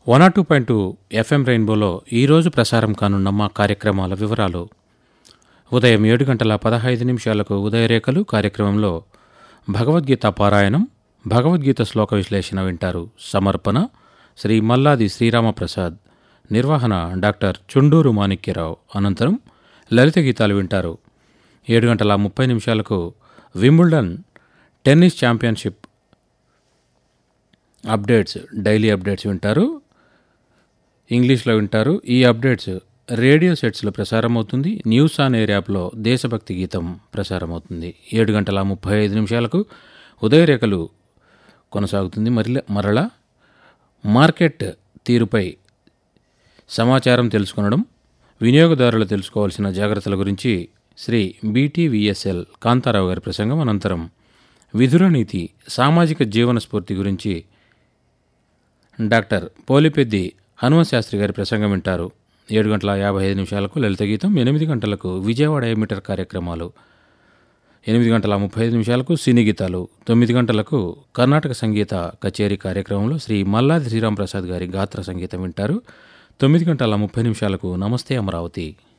one R two point two FM రెయిన్బోలో ఈరోజు ప్రసారం కానున్న మా కార్యక్రమాల వివరాలు ఉదయం ఏడు గంటల పదహైదు నిమిషాలకు ఉదయరేఖలు కార్యక్రమంలో భగవద్గీత పారాయణం భగవద్గీత శ్లోక విశ్లేషణ వింటారు సమర్పణ శ్రీ మల్లాది శ్రీరామప్రసాద్ నిర్వహణ డాక్టర్ చుండూరు మాణిక్యరావు అనంతరం లలిత గీతాలు వింటారు ఏడు గంటల ముప్పై నిమిషాలకు Wimbledon tennis championship updates daily updates వింటారు ఇంగ్లీష్లో వింటారు ఈ అప్డేట్స్ రేడియో సెట్స్లో ప్రసారం అవుతుంది న్యూస్ ఆన్ ఎయిర్ యాప్లో దేశభక్తి గీతం ప్రసారం అవుతుంది ఏడు గంటల ముప్పై ఐదు నిమిషాలకు ఉదయరేఖలు కొనసాగుతుంది మరల మరలా మార్కెట్ తీరుపై సమాచారం తెలుసుకొనడం వినియోగదారులు తెలుసుకోవాల్సిన జాగ్రత్తల గురించి శ్రీ బీటీవీఎస్ఎల్ కాంతారావు గారి ప్రసంగం అనంతరం విధుర నీతి సామాజిక జీవన స్ఫూర్తి గురించి డాక్టర్ పోలిపెద్ది హనుమశాస్త్రి గారి ప్రసంగం వింటారు ఏడు గంటల యాభై ఐదు నిమిషాలకు లలిత గీతం ఎనిమిది గంటలకు విజయవాడ ఎమిటర్ కార్యక్రమాలు ఎనిమిది గంటల ముప్పై ఐదు నిమిషాలకు సినీ గీతాలు తొమ్మిది గంటలకు కర్ణాటక సంగీత కచేరీ కార్యక్రమంలో శ్రీ మల్లాది శ్రీరామ్ ప్రసాద్ గారి గాత్ర సంగీతం వింటారు తొమ్మిది గంటల ముప్పై నిమిషాలకు నమస్తే అమరావతి